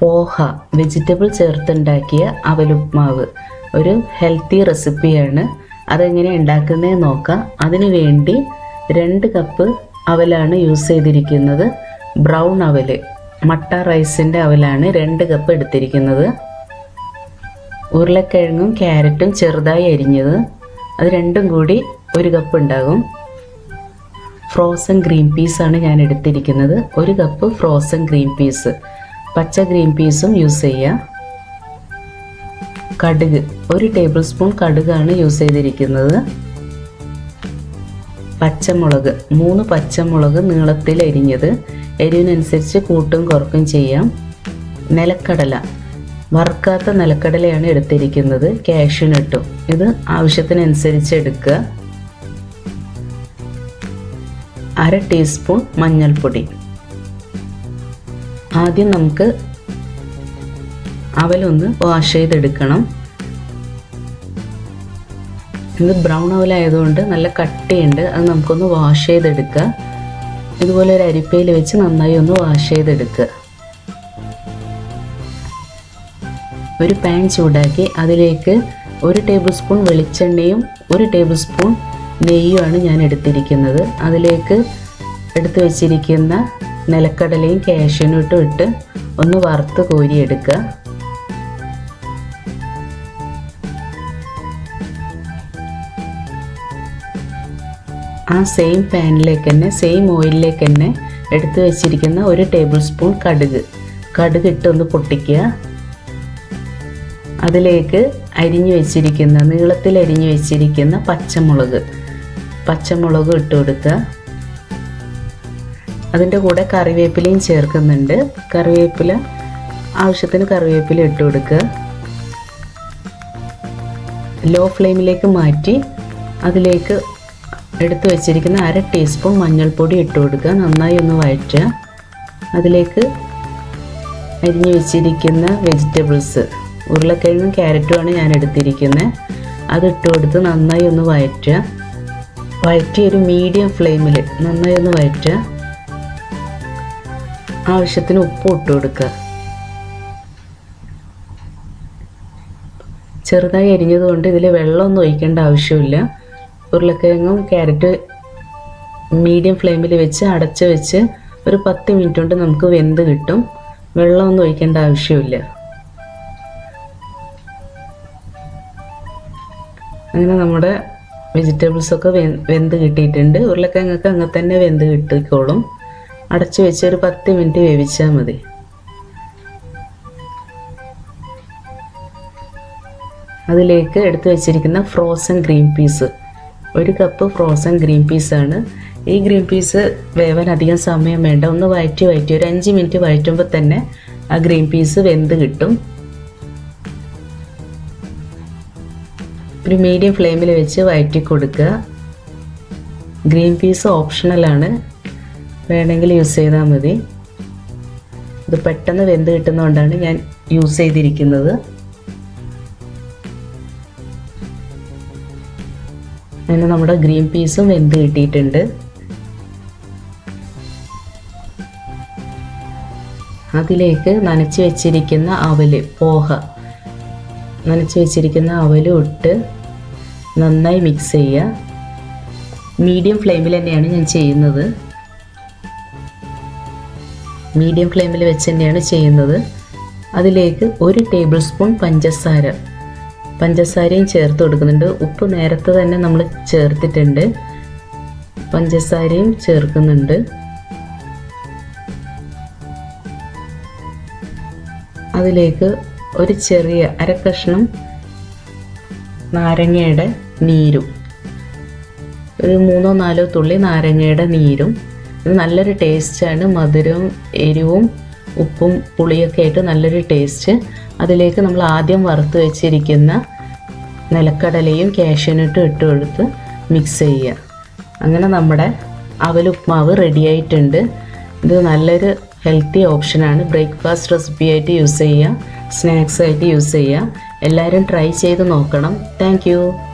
poha vegetable ചേർത്തുണ്ടാക്കിയ അവലുപ്മാവ് ഒരു healthy റെസിപ്പിയാണ് അതെങ്ങനെ ഉണ്ടാക്കുന്നതെന്ന് നോക്കാം അതിനു വേണ്ടി രണ്ട് കപ്പ് അവലാണ് യൂസ് ചെയ്തിരിക്കുന്നത് ബ്രൗൺ അവല് മട്ട റൈസിൻ്റെ അവലാണ് രണ്ട് കപ്പ് എടുത്തിരിക്കുന്നത് ഉരുളക്കിഴങ്ങും ക്യാരറ്റും ചെറുതായി അരിഞ്ഞത് അത് രണ്ടും കൂടി ഒരു കപ്പ് ഉണ്ടാകും ഫ്രോസൺ ഗ്രീൻ പീസാണ് ഞാൻ എടുത്തിരിക്കുന്നത് ഒരു കപ്പ് ഫ്രോസൺ ഗ്രീൻ പീസ് പച്ച ഗ്രീൻ പീസും യൂസ് ചെയ്യാം കടുക് ഒരു ടേബിൾ സ്പൂൺ കടുകാണ് യൂസ് ചെയ്തിരിക്കുന്നത് പച്ചമുളക് മൂന്ന് പച്ചമുളക് നീളത്തിൽ എരിഞ്ഞത് എരിവിനനുസരിച്ച് കൂട്ടും കുറക്കും ചെയ്യാം നിലക്കടല വറുക്കാത്ത നിലക്കടലയാണ് എടുത്തിരിക്കുന്നത് കാഷ്യൂനട്ടും ഇത് ആവശ്യത്തിനനുസരിച്ച് എടുക്കുക അര ടീസ്പൂൺ മഞ്ഞൾപ്പൊടി ആദ്യം നമുക്ക് അവലൊന്ന് വാഷ് ചെയ്തെടുക്കണം ഇത് ബ്രൗൺ അവലായതുകൊണ്ട് നല്ല കട്ടിയുണ്ട് അത് നമുക്കൊന്ന് വാഷ് ചെയ്തെടുക്കുക ഇതുപോലെ ഒരു അരിപ്പയിൽ വെച്ച് നന്നായി ഒന്ന് വാഷ് ചെയ്തെടുക്കുക ഒരു പാൻ ചൂടാക്കി അതിലേക്ക് ഒരു ടേബിൾ സ്പൂൺ വെളിച്ചെണ്ണയും ഒരു ടേബിൾ സ്പൂൺ നെയ്യുമാണ് ഞാൻ എടുത്തിരിക്കുന്നത് അതിലേക്ക് എടുത്തു വച്ചിരിക്കുന്ന നിലക്കടലയും കാഷ്യൂനും ഇട്ട് ഇട്ട് ഒന്ന് വറുത്ത് കോരിയെടുക്കുക ആ സെയിം പാനിലേക്ക് തന്നെ സെയിം ഓയിലിലേക്ക് തന്നെ എടുത്തു വെച്ചിരിക്കുന്ന ഒരു ടേബിൾ സ്പൂൺ കടുക് കടുക് ഇട്ട് ഒന്ന് പൊട്ടിക്കുക അതിലേക്ക് അരിഞ്ഞു വെച്ചിരിക്കുന്ന നീളത്തിൽ അരിഞ്ഞു വെച്ചിരിക്കുന്ന പച്ചമുളക് പച്ചമുളക് ഇട്ട് കൊടുക്കുക അതിൻ്റെ കൂടെ കറിവേപ്പിലയും ചേർക്കുന്നുണ്ട് കറിവേപ്പില ആവശ്യത്തിന് കറിവേപ്പില ഇട്ട് കൊടുക്കുക ലോ ഫ്ലെയിമിലേക്ക് മാറ്റി അതിലേക്ക് എടുത്തു വെച്ചിരിക്കുന്ന അര ടീസ്പൂൺ മഞ്ഞൾപ്പൊടി ഇട്ട് കൊടുക്കുക നന്നായി ഒന്ന് വഴറ്റുക അതിലേക്ക് അരിഞ്ഞു വെച്ചിരിക്കുന്ന വെജിറ്റബിൾസ് ഉരുളക്കിഴങ്ങും ക്യാരറ്റുമാണ് ഞാൻ എടുത്തിരിക്കുന്നത് അത് ഇട്ട് കൊടുത്ത് നന്നായി ഒന്ന് വഴറ്റുക വഴറ്റി ഒരു മീഡിയം ഫ്ലെയിമിൽ നന്നായി ഒന്ന് വഴറ്റുക ആവശ്യത്തിന് ഉപ്പ് ഇട്ട് കൊടുക്കുക ചെറുതായി അരിഞ്ഞതുകൊണ്ട് ഇതിൽ വെള്ളമൊന്നും ഒഴിക്കേണ്ട ആവശ്യമില്ല ഉരുളക്കിഴങ്ങും ക്യാരറ്റ് മീഡിയം ഫ്ലെയിമിൽ വെച്ച് അടച്ച് വെച്ച് ഒരു പത്ത് മിനിറ്റ് കൊണ്ട് നമുക്ക് വെന്ത് കിട്ടും വെള്ളമൊന്നും ഒഴിക്കേണ്ട ആവശ്യമില്ല അങ്ങനെ നമ്മുടെ വെജിറ്റബിൾസൊക്കെ വെ വെന്ത് കിട്ടിയിട്ടുണ്ട് ഉരുളക്കിഴങ്ങൊക്കെ അങ്ങനെ തന്നെ വെന്ത് കിട്ടിക്കോളും അടച്ച് വെച്ച് ഒരു പത്ത് മിനിറ്റ് വേവിച്ചാൽ മതി അതിലേക്ക് എടുത്തു വെച്ചിരിക്കുന്ന ഫ്രോസൺ ഗ്രീൻ പീസ് ഒരു കപ്പ് ഫ്രോസൺ ഗ്രീൻ പീസാണ് ഈ ഗ്രീൻ പീസ് വേവാൻ അധികം സമയം വേണ്ട ഒന്ന് വഴറ്റി വഴറ്റി ഒരു അഞ്ച് മിനിറ്റ് വഴറ്റുമ്പോൾ തന്നെ ആ ഗ്രീൻ പീസ് വെന്ത് കിട്ടും ഒരു മീഡിയം ഫ്ലെയിമിൽ വെച്ച് വഴറ്റി കൊടുക്കുക ഗ്രീൻ പീസ് ഓപ്ഷണലാണ് വേണമെങ്കിൽ യൂസ് ചെയ്താൽ മതി ഇത് പെട്ടെന്ന് വെന്ത് കിട്ടുന്നതുകൊണ്ടാണ് ഞാൻ യൂസ് ചെയ്തിരിക്കുന്നത് അങ്ങനെ നമ്മുടെ ഗ്രീൻ പീസും വെന്ത് കിട്ടിയിട്ടുണ്ട് അതിലേക്ക് നനച്ച് വെച്ചിരിക്കുന്ന അവല് പോഹ നനച്ച് വെച്ചിരിക്കുന്ന അവലും ഇട്ട് നന്നായി മിക്സ് ചെയ്യുക മീഡിയം ഫ്ലെയിമിൽ തന്നെയാണ് ഞാൻ ചെയ്യുന്നത് മീഡിയം ഫ്ലെയിമിൽ വെച്ച് തന്നെയാണ് ചെയ്യുന്നത് അതിലേക്ക് ഒരു ടേബിൾ സ്പൂൺ പഞ്ചസാര പഞ്ചസാരയും ചേർത്ത് കൊടുക്കുന്നുണ്ട് ഉപ്പ് നേരത്തെ തന്നെ നമ്മൾ ചേർത്തിട്ടുണ്ട് പഞ്ചസാരയും ചേർക്കുന്നുണ്ട് അതിലേക്ക് ഒരു ചെറിയ അര കഷ്ണം നാരങ്ങയുടെ നീരും ഒരു മൂന്നോ നാലോ തുള്ളി നാരങ്ങയുടെ നീരും ഇത് നല്ലൊരു ടേസ്റ്റാണ് മധുരവും എരിവും ഉപ്പും പുളിയൊക്കെ ആയിട്ട് നല്ലൊരു ടേസ്റ്റ് അതിലേക്ക് നമ്മൾ ആദ്യം വറുത്ത് വെച്ചിരിക്കുന്ന നിലക്കടലയും കാഷ്യൂനട്ടും ഇട്ട് കൊടുത്ത് മിക്സ് ചെയ്യുക അങ്ങനെ നമ്മുടെ അവലുപ്മാവ് റെഡി ആയിട്ടുണ്ട് ഇത് നല്ലൊരു ഹെൽത്തി ഓപ്ഷനാണ് ബ്രേക്ക്ഫാസ്റ്റ് റെസിപ്പി ആയിട്ട് യൂസ് ചെയ്യുക സ്നാക്സ് ആയിട്ട് യൂസ് ചെയ്യുക എല്ലാവരും ട്രൈ ചെയ്ത് നോക്കണം താങ്ക്